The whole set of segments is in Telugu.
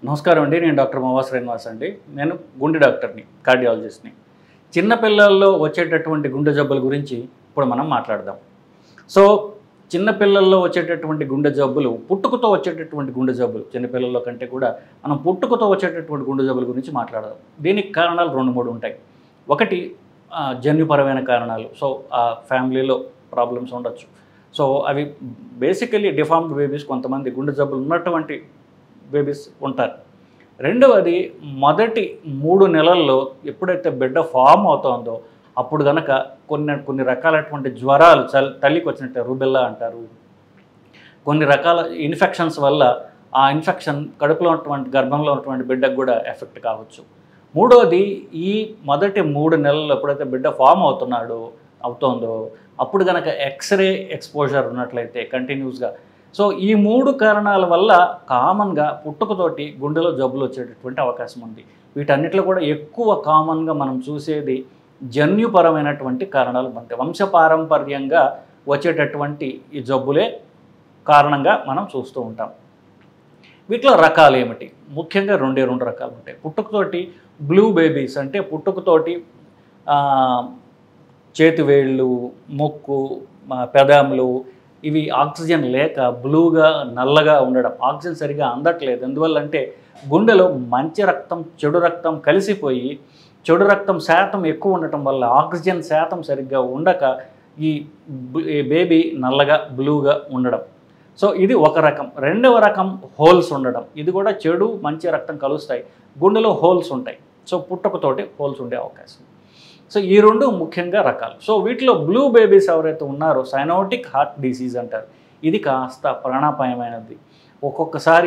నమస్కారం అండి నేను డాక్టర్ మవా శ్రీనివాస్ అండి నేను గుండె డాక్టర్ని కార్డియాలజిస్ట్ని చిన్నపిల్లల్లో వచ్చేటటువంటి గుండె జబ్బుల గురించి ఇప్పుడు మనం మాట్లాడదాం సో చిన్నపిల్లల్లో వచ్చేటటువంటి గుండె జబ్బులు పుట్టుకతో వచ్చేటటువంటి గుండె జబ్బులు చిన్నపిల్లల్లో కంటే కూడా మనం పుట్టుకతో వచ్చేటటువంటి గుండె జబ్బుల గురించి మాట్లాడదాం దీనికి కారణాలు రెండు మూడు ఉంటాయి ఒకటి ఆ, జన్యుపరమైన కారణాలు సో ఆ ఫ్యామిలీలో ప్రాబ్లమ్స్ ఉండొచ్చు సో అవి బేసికలీ డిఫార్మ్డ్ బేబీస్ కొంతమంది గుండె జబ్బులు ఉన్నటువంటి బేబీస్ ఉంటారు రెండవది మొదటి మూడు నెలల్లో ఎప్పుడైతే బిడ్డ ఫామ్ అవుతుందో అప్పుడు కనుక కొన్ని కొన్ని రకాలైనటువంటి జ్వరాలు చల్ తల్లికి వచ్చినట్టు రుబెల్లా అంటారు కొన్ని రకాల ఇన్ఫెక్షన్స్ వల్ల ఆ ఇన్ఫెక్షన్ కడుపులో ఉన్నటువంటి గర్భంలో ఉన్నటువంటి బిడ్డకు కూడా ఎఫెక్ట్ కావచ్చు మూడోది ఈ మొదటి మూడు నెలల్లో ఎప్పుడైతే బిడ్డ ఫామ్ అవుతున్నాడో అవుతోందో అప్పుడు కనుక ఎక్స్రే ఎక్స్పోజర్ ఉన్నట్లయితే కంటిన్యూస్గా సో ఈ మూడు కారణాల వల్ల కామన్గా పుట్టుకతోటి గుండెలో జబ్బులు వచ్చేటటువంటి అవకాశం ఉంది వీటన్నిటిలో కూడా ఎక్కువ కామన్గా మనం చూసేది జన్యుపరమైనటువంటి కారణాలు అంటే వంశపారంపర్యంగా వచ్చేటటువంటి ఈ జబ్బులే కారణంగా మనం చూస్తూ ఉంటాం వీటిలో రకాలు ఏమిటి ముఖ్యంగా రెండే రెండు రకాలు ఉంటాయి పుట్టుకతోటి బ్లూ బేబీస్ అంటే పుట్టుకతోటి ఆ, చేతివేళ్ళు ముక్కు మా పెదాములు ఇవి ఆక్సిజన్ లేక బ్లూగా నల్లగా ఉండడం ఆక్సిజన్ సరిగా అందట్లేదు ఎందువల్ల అంటే గుండెలో మంచి రక్తం చెడు రక్తం కలిసిపోయి చెడు రక్తం శాతం ఎక్కువ ఉండటం వల్ల ఆక్సిజన్ శాతం సరిగ్గా ఉండక ఈ బ్- ఈ బేబీ నల్లగా బ్లూగా ఉండడం సో ఇది ఒక రకం రెండవ రకం హోల్స్ ఉండడం ఇది కూడా చెడు మంచి రక్తం కలుస్తాయి గుండెలో హోల్స్ ఉంటాయి సో పుట్టుకతోటి హోల్స్ ఉండే అవకాశం సో ఈ రెండు ముఖ్యంగా రకాలు సో వీటిలో బ్లూ బేబీస్ ఎవరైతే ఉన్నారో సైనోటిక్ హార్ట్ డిసీజ్ అంటారు ఇది కాస్త ప్రాణాపాయమైనది ఒక్కొక్కసారి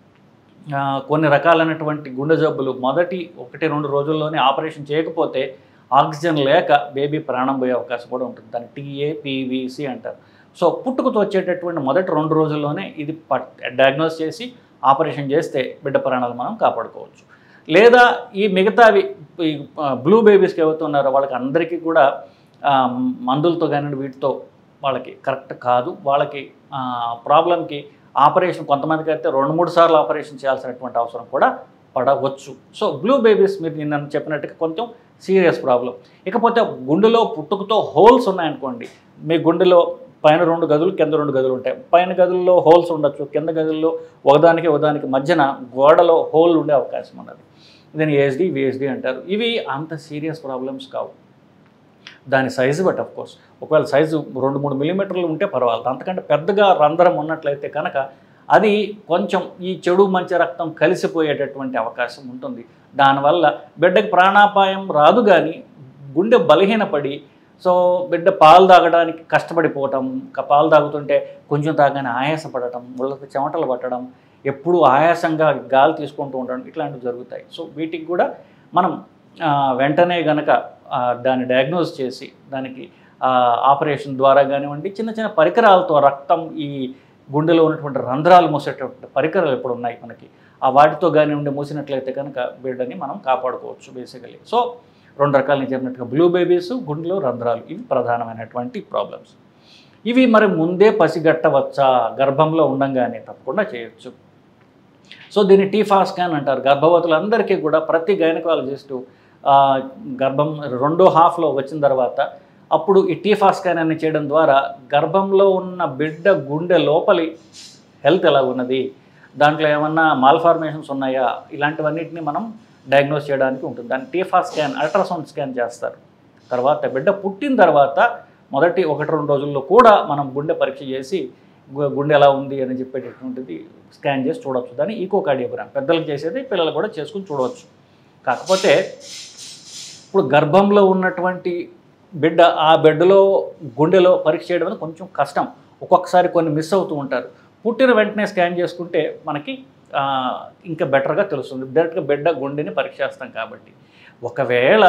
ఆ, కొన్ని రకాలైనటువంటి గుండె జబ్బులు మొదటి ఒకటి రెండు రోజుల్లోనే ఆపరేషన్ చేయకపోతే ఆక్సిజన్ లేక బేబీ ప్రాణం పోయే అవకాశం కూడా ఉంటుంది దాన్ని టీఏపీవీసీ అంటారు సో పుట్టుకతో వచ్చేటటువంటి మొదటి రెండు రోజుల్లోనే ఇది పట్ డయాగ్నోస్ చేసి ఆపరేషన్ చేస్తే బిడ్డ ప్రాణాలు మనం కాపాడుకోవచ్చు లేదా ఈ మిగతావి ఈ బ్లూ బేబీస్కి ఎవరైతే ఉన్నారో వాళ్ళకి అందరికీ కూడా ఆ, మందులతో కానీ వీటితో వాళ్ళకి కరెక్ట్ కాదు వాళ్ళకి ప్రాబ్లంకి ఆపరేషన్ కొంతమందికి అయితే రెండు మూడు సార్లు ఆపరేషన్ చేయాల్సినటువంటి అవసరం కూడా పడవచ్చు సో బ్లూ బేబీస్ మీరు నిన్న చెప్పినట్టుగా కొంచెం సీరియస్ ప్రాబ్లం ఇకపోతే గుండెలో పుట్టుకతో హోల్స్ ఉన్నాయనుకోండి మీ గుండెలో పైన రెండు గదులు కింద రెండు గదులు ఉంటాయి పైన గదుల్లో హోల్స్ ఉండొచ్చు కింద గదుల్లో ఒకదానికి ఒకదానికి మధ్యన గోడలో హోల్ ఉండే అవకాశం ఉన్నది దీన్ని ఏఎస్డి విఎస్డి అంటారు ఇవి అంత సీరియస్ ప్రాబ్లమ్స్ కావు దాని సైజు బట్ ఆఫ్ కోర్స్ ఒకవేళ సైజు రెండు మూడు మిల్లీమీటర్లు ఉంటే పర్వాలేదు అంతకంటే పెద్దగా రంధ్రం ఉన్నట్లయితే కనుక అది కొంచెం ఈ చెడు మంచి రక్తం కలిసిపోయేటటువంటి అవకాశం ఉంటుంది దానివల్ల బిడ్డకి ప్రాణాపాయం రాదు కానీ గుండె బలహీనపడి సో బిడ్డ పాలు తాగడానికి కష్టపడిపోవటం క- పాలు తాగుతుంటే కొంచెం తాగానే ఆయాసపడటం ముళ్ళకి చెమటలు పట్టడం ఎప్పుడు ఆయాసంగా గాలి తీసుకుంటూ ఉండడం ఇట్లాంటివి జరుగుతాయి సో వీటికి కూడా మనం ఆ, వెంటనే గనక ఆ, దాన్ని డయాగ్నోస్ చేసి దానికి ఆ, ఆపరేషన్ ద్వారా కానివ్వండి చిన్న చిన్న పరికరాలతో రక్తం ఈ గుండెలో ఉన్నటువంటి రంధ్రాలు మూసేటటువంటి పరికరాలు ఇప్పుడు ఉన్నాయి మనకి ఆ వాటితో కానివ్వండి మూసినట్లయితే కనుక బిడ్డని మనం కాపాడుకోవచ్చు బేసికలీ సో రెండు రకాలు నేను చెప్పినట్టుగా బ్లూ బేబీస్ గుండెలో రంధ్రాలు ఇవి ప్రధానమైనటువంటి ప్రాబ్లమ్స్ ఇవి మరి ముందే పసిగట్టవచ్చా గర్భంలో ఉండంగానే తప్పకుండా చేయొచ్చు సో దీన్ని టీఫా స్కాన్ అంటారు గర్భవతులందరికీ కూడా ప్రతి గైనకాలజిస్టు ఆ, గర్భం రెండో హాఫ్లో వచ్చిన తర్వాత అప్పుడు ఈ టీఫా స్కాన్ అని చేయడం ద్వారా గర్భంలో ఉన్న బిడ్డ గుండె లోపలి హెల్త్ ఎలా ఉన్నది దాంట్లో ఏమన్నా మాల్ఫార్మేషన్స్ ఉన్నాయా ఇలాంటివన్నిటిని మనం డయాగ్నోస్ చేయడానికి ఉంటుంది దాన్ని టీఫా స్కాన్ అల్ట్రాసౌండ్ స్కాన్ చేస్తారు తర్వాత బిడ్డ పుట్టిన తర్వాత మొదటి ఒకటి రెండు రోజుల్లో కూడా మనం గుండె పరీక్ష చేసి గు- గుండె ఎలా ఉంది అని చెప్పేటటువంటిది స్కాన్ చేసి చూడవచ్చు దాన్ని ఈకోకార్డియోగ్రామ్ పెద్దలకు చేసేది పిల్లలు కూడా చేసుకుని చూడవచ్చు కాకపోతే ఇప్పుడు గర్భంలో ఉన్నటువంటి బిడ్డ ఆ బిడ్డలో గుండెలో పరీక్ష చేయడం అనేది కొంచెం కష్టం ఒక్కొక్కసారి కొన్ని మిస్ అవుతూ ఉంటారు పుట్టిన వెంటనే స్కాన్ చేసుకుంటే మనకి ఆ, ఇంకా బెటర్గా తెలుస్తుంది డైరెక్ట్గా బిడ్డ గుండెని పరీక్ష చేస్తాం కాబట్టి ఒకవేళ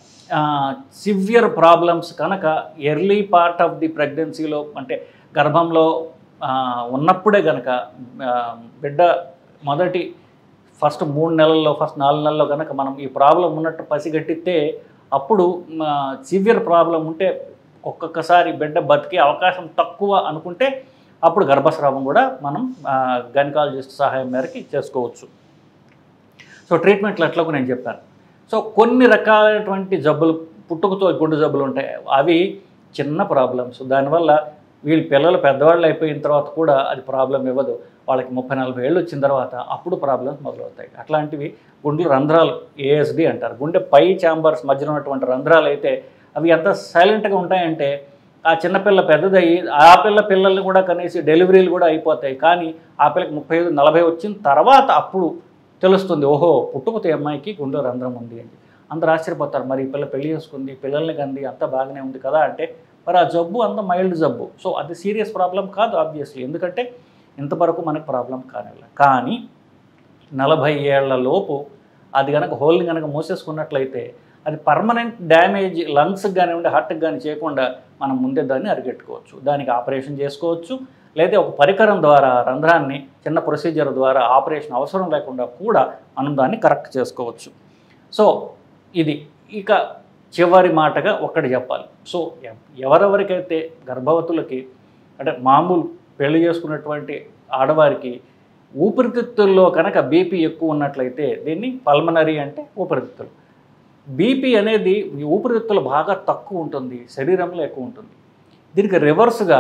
సివియర్ ప్రాబ్లమ్స్ కనుక ఎర్లీ పార్ట్ ఆఫ్ ది ప్రెగ్నెన్సీలో అంటే గర్భంలో ఆ, ఉన్నప్పుడే కనుక ఆ, బిడ్డ మొదటి ఫస్ట్ మూడు నెలల్లో ఫస్ట్ నాలుగు నెలల్లో కనుక మనం ఈ ప్రాబ్లం ఉన్నట్టు పసిగట్టితే అప్పుడు సివియర్ ప్రాబ్లం ఉంటే ఒక్కొక్కసారి బిడ్డ బతికే అవకాశం తక్కువ అనుకుంటే అప్పుడు గర్భస్రావం కూడా మనం గైనకాలజిస్ట్ సహాయం మేరకి చేసుకోవచ్చు సో ట్రీట్మెంట్లు ఎట్లాగో నేను చెప్పాను సో కొన్ని రకాలైనటువంటి జబ్బులు పుట్టుకతో గుండె జబ్బులు ఉంటాయి అవి చిన్న ప్రాబ్లమ్స్ దానివల్ల వీళ్ళ పిల్లలు పెద్దవాళ్ళు అయిపోయిన తర్వాత కూడా అది ప్రాబ్లం ఇవ్వదు వాళ్ళకి ముప్పై నలభై ఏళ్ళు వచ్చిన తర్వాత అప్పుడు ప్రాబ్లమ్స్ మొదలవుతాయి అట్లాంటివి గుండెలు రంధ్రాలు ఏఎస్డి అంటారు గుండె పై ఛాంబర్స్ మధ్యలో ఉన్నటువంటి రంధ్రాలు అయితే అవి ఎంత సైలెంట్గా ఉంటాయంటే ఆ చిన్నపిల్ల పెద్దదయ్యి ఆ పిల్ల పిల్లల్ని కూడా కనీసి డెలివరీలు కూడా అయిపోతాయి కానీ ఆ పిల్లకి ముప్పై ఐదు నలభై వచ్చిన తర్వాత అప్పుడు తెలుస్తుంది ఓహో పుట్టుకతో అమ్మాయికి గుండె రంధ్రం ఉంది అని అందరూ ఆశ్చర్యపోతారు మరి ఈ పిల్ల పెళ్లి చేసుకుంది పిల్లల్ని కంది అంత బాగానే ఉంది కదా అంటే మరి ఆ జబ్బు అంత మైల్డ్ జబ్బు సో అది సీరియస్ ప్రాబ్లం కాదు ఆబ్వియస్లీ ఎందుకంటే ఇంతవరకు మనకు ప్రాబ్లం కానివ్వలేదు కానీ నలభై ఏళ్ల లోపు అది కనుక హోల్ని కనుక మూసేసుకున్నట్లయితే అది పర్మనెంట్ డ్యామేజ్ లంగ్స్కి కానివ్వండి హార్ట్కి కానీ చేయకుండా మనం ముందే దాన్ని అరికెట్టుకోవచ్చు దానికి ఆపరేషన్ చేసుకోవచ్చు లేదా ఒక పరికరం ద్వారా రంధ్రాన్ని చిన్న ప్రొసీజర్ ద్వారా ఆపరేషన్ అవసరం లేకుండా కూడా మనం దాన్ని కరెక్ట్ చేసుకోవచ్చు సో ఇది ఇక చివరి మాటగా ఒక్కటి చెప్పాలి సో ఎ- ఎవరెవరికైతే గర్భవతులకి అంటే మామూలు పెళ్లి చేసుకున్నటువంటి ఆడవారికి ఊపిరితిత్తుల్లో కనుక బీపీ ఎక్కువ ఉన్నట్లయితే దీన్ని పల్మనరీ అంటే ఊపిరితిత్తులు బీపీ అనేది ఈ ఊపిరితిత్తులు బాగా తక్కువ ఉంటుంది శరీరంలో ఎక్కువ ఉంటుంది దీనికి రివర్స్గా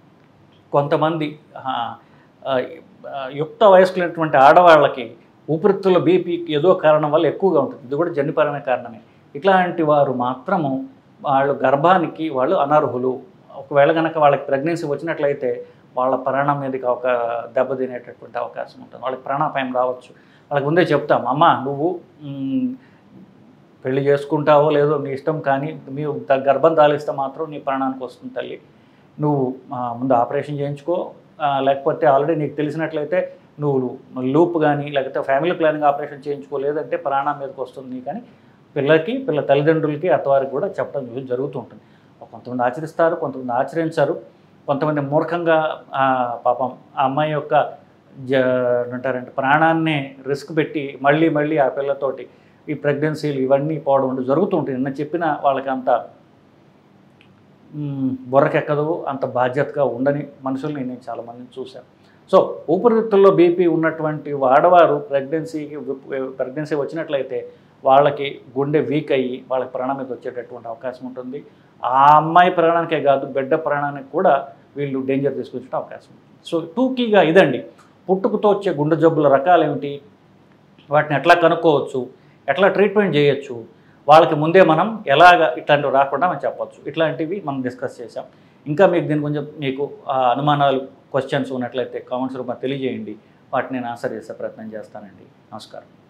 కొంతమంది ఆ, ఆ, యుక్త వయస్కులైనటువంటి ఆడవాళ్ళకి ఊపిరితిత్తుల బీపీ ఏదో కారణం వల్ల ఎక్కువగా ఉంటుంది ఇది కూడా జన్యుపరమైన కారణమే ఇట్లాంటి వారు మాత్రము వాళ్ళు గర్భానికి వాళ్ళు అనర్హులు ఒకవేళ కనుక వాళ్ళకి ప్రెగ్నెన్సీ వచ్చినట్లయితే వాళ్ళ ప్రాణం మీదకి ఒక దెబ్బతినేటటువంటి అవకాశం ఉంటుంది వాళ్ళకి ప్రాణాపాయం రావచ్చు వాళ్ళకి ముందే చెప్తాం అమ్మ నువ్వు మ్, పెళ్లి చేసుకుంటావో లేదో నీ ఇష్టం కానీ నీవు ద- గర్భం దాలిస్తే మాత్రం నీ ప్రాణానికి వస్తుంది తల్లి నువ్వు ఆ, ముందు ఆపరేషన్ చేయించుకో ఆ, లేకపోతే ఆల్రెడీ నీకు తెలిసినట్లయితే నువ్వు లూప్ కానీ లేకపోతే ఫ్యామిలీ ప్లానింగ్ ఆపరేషన్ చేయించుకో లేదంటే ప్రాణం మీదకి వస్తుంది నీ కానీ పిల్లలకి పిల్ల తల్లిదండ్రులకి అత్తవారికి కూడా చెప్పడం జరు- జరుగుతూ ఉంటుంది కొంతమంది ఆచరిస్తారు కొంతమంది ఆచరించారు కొంతమంది మూర్ఖంగా ఆ, పాపం ఆ అమ్మాయి యొక్క జ అంటారంటే ప్రాణాన్ని రిస్క్ పెట్టి మళ్ళీ మళ్ళీ ఆ పిల్లతోటి ఈ ప్రెగ్నెన్సీలు ఇవన్నీ పోవడం అంటే జరుగుతూ ఉంటుంది నిన్న చెప్పిన వాళ్ళకి అంత మ్, బుర్రకెక్కదు అంత బాధ్యతగా ఉండని మనుషుల్ని నేను చాలామందిని చూశాను సో ఊపిరితిత్తుల్లో బీపీ ఉన్నటువంటి ఆడవారు ప్రెగ్నెన్సీకి ప్రెగ్నెన్సీ వచ్చినట్లయితే వాళ్ళకి గుండె వీక్ అయ్యి వాళ్ళకి ప్రాణం మీద వచ్చేటటువంటి అవకాశం ఉంటుంది ఆ అమ్మాయి ప్రాణానికే కాదు బిడ్డ ప్రాణానికి కూడా వీళ్ళు డేంజర్ తీసుకొచ్చే అవకాశం ఉంటుంది సో టూకీగా ఇదండి పుట్టుకతో వచ్చే గుండె జబ్బుల రకాలు ఏమిటి వాటిని ఎట్లా కనుక్కోవచ్చు ఎట్లా ట్రీట్మెంట్ చేయొచ్చు వాళ్ళకి ముందే మనం ఎలాగ ఇట్లాంటివి రాకుండా మనం చెప్పొచ్చు ఇట్లాంటివి మనం డిస్కస్ చేసాం ఇంకా మీకు దీని కొంచెం మీకు ఆ, అనుమానాలు క్వశ్చన్స్ ఉన్నట్లయితే కామెంట్స్ రూపంలో తెలియజేయండి వాటిని నేను ఆన్సర్ చేసే ప్రయత్నం చేస్తానండి నమస్కారం